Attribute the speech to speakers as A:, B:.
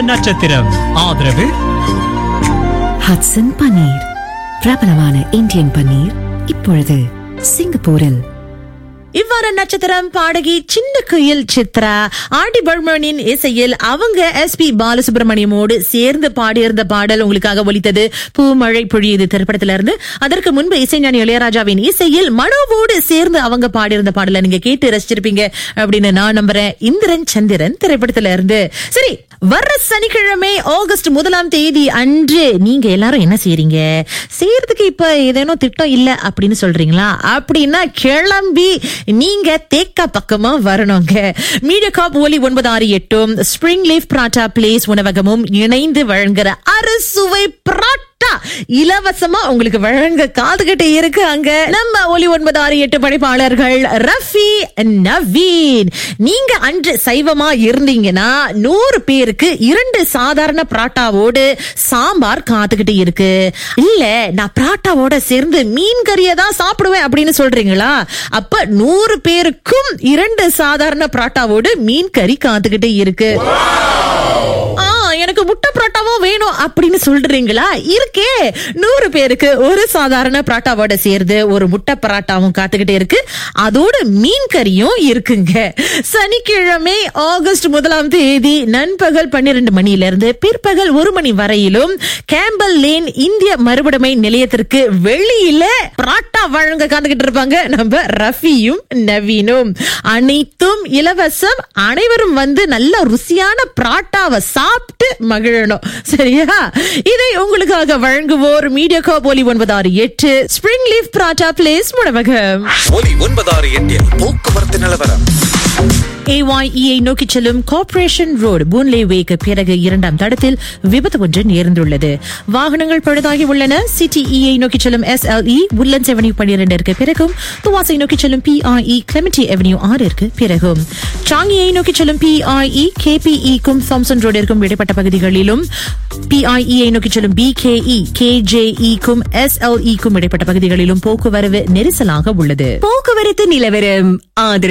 A: நட்சத்திரம் ஆதரவு
B: ஹட்சன் பன்னீர் பிரபலமான இந்தியன் பன்னீர் இப்பொழுது சிங்கப்பூரில்
C: இவ்வாறு நட்சத்திரம் பாடகி சின்ன குயில் சித்ரா ஆடி பர்மனின் இசையில் அவங்க எஸ் பி பாலசுப்ரமணியமோடு சேர்ந்து பாடியிருந்த பாடல் உங்களுக்காக ஒலித்தது பூமழை பொழியுது திரைப்படத்தில இருந்து அதற்கு முன்பு இசைஞானி இளையராஜாவின் இசையில் மனோவோடு சேர்ந்து அவங்க பாடியிருந்த பாடலை நீங்க கேட்டு ரசிச்சிருப்பீங்க அப்படின்னு நான் நம்புறேன் இந்திரன் சந்திரன் திரைப்படத்தில இருந்து சரி வர்ற சனிக்கிழமை ஆகஸ்ட் முதலாம் தேதி அன்று நீங்க எல்லாரும் என்ன செய்றீங்க செய்யறதுக்கு இப்ப ஏதேனும் திட்டம் இல்ல அப்படின்னு சொல்றீங்களா அப்படின்னா கிளம்பி நீங்க தேக்கா பக்கமா வரணுங்க மீடியா காப் ஒலி ஒன்பது ஆறு எட்டும் ஸ்பிரிங் லீஃப் பிராட்டா பிளேஸ் உணவகமும் இணைந்து வழங்குற அறுசுவை பிராட்டா இலவசமா உங்களுக்கு வழங்க காதுகிட்டு இருக்கு அங்க நம்ம ஒலி ஒன்பது ஆறு எட்டு படைப்பாளர்கள் ரஃபி நவீன் நீங்க அன்று சைவமா இருந்தீங்கன்னா நூறு பேருக்கு இரண்டு சாதாரண பிராட்டாவோடு சாம்பார் காத்துக்கிட்டு இருக்கு இல்ல நான் பிராட்டாவோட சேர்ந்து மீன் கறியை தான் சாப்பிடுவேன் அப்படின்னு சொல்றீங்களா அப்ப நூறு பேருக்கும் இரண்டு சாதாரண பிராட்டாவோடு மீன் கறி காத்துக்கிட்டு இருக்கு ஆ எனக்கு முட்டை பரோட்டாவும் வேணும் அப்படின்னு சொல்றீங்களா இருக்கே நூறு பேருக்கு ஒரு சாதாரண பரோட்டாவோட சேர்ந்து ஒரு முட்டை பரோட்டாவும் காத்துக்கிட்டே இருக்கு அதோட மீன் கறியும் இருக்குங்க சனிக்கிழமை ஆகஸ்ட் முதலாம் தேதி நண்பகல் பன்னிரண்டு மணியில இருந்து பிற்பகல் ஒரு மணி வரையிலும் கேம்பல் லேன் இந்திய மறுபடமை நிலையத்திற்கு வெளியில பரோட்டா வழங்க காத்துக்கிட்டு இருப்பாங்க நம்ம ரஃபியும் நவீனும் அனைத்தும் இலவசம் அனைவரும் வந்து நல்ல ருசியான பராட்டாவை சாப்பிட்டு மகிழணும் சரியா இதை உங்களுக்காக வழங்குவோர் மீடியா காபோலி ஒன்பது ஆறு எட்டு ஸ்பிரிங் லீஃப் பராட்டா பிளேஸ் உணவகம்
D: ஒலி ஒன்பதாறு எட்டில் போக்குவரத்து நிலவரம்
C: ஏஒய்இஐ நோக்கி செல்லும் கார்ப்பரேஷன் ரோடு பூன்லே வேக்கு பிறகு இரண்டாம் தடத்தில் விபத்து ஒன்று நேர்ந்துள்ளது வாகனங்கள் பழுதாகி உள்ளன சிடிஇஐ நோக்கி செல்லும் எஸ்எல்இ உட்லண்ட்ஸ் அவென்யூ பன்னிரண்டிற்கு பிறகும் துவாசை நோக்கி செல்லும் பிஐஇ கிளெமிட்டி அவென்யூ ஆறிற்கு பிறகும் சாங்கியை நோக்கி செல்லும் பிஐஇ கேபிஇக்கும் தாம்சன் ரோடிற்கும் இடைப்பட்ட பகுதிகளிலும் பிஐஇஐ நோக்கி செல்லும் பிகேஇ கேஜேஇக்கும் எஸ்எல்இக்கும் இடைப்பட்ட பகுதிகளிலும் போக்குவரவு நெரிசலாக உள்ளது
B: போக்குவரத்து நிலவரம் ஆதரவு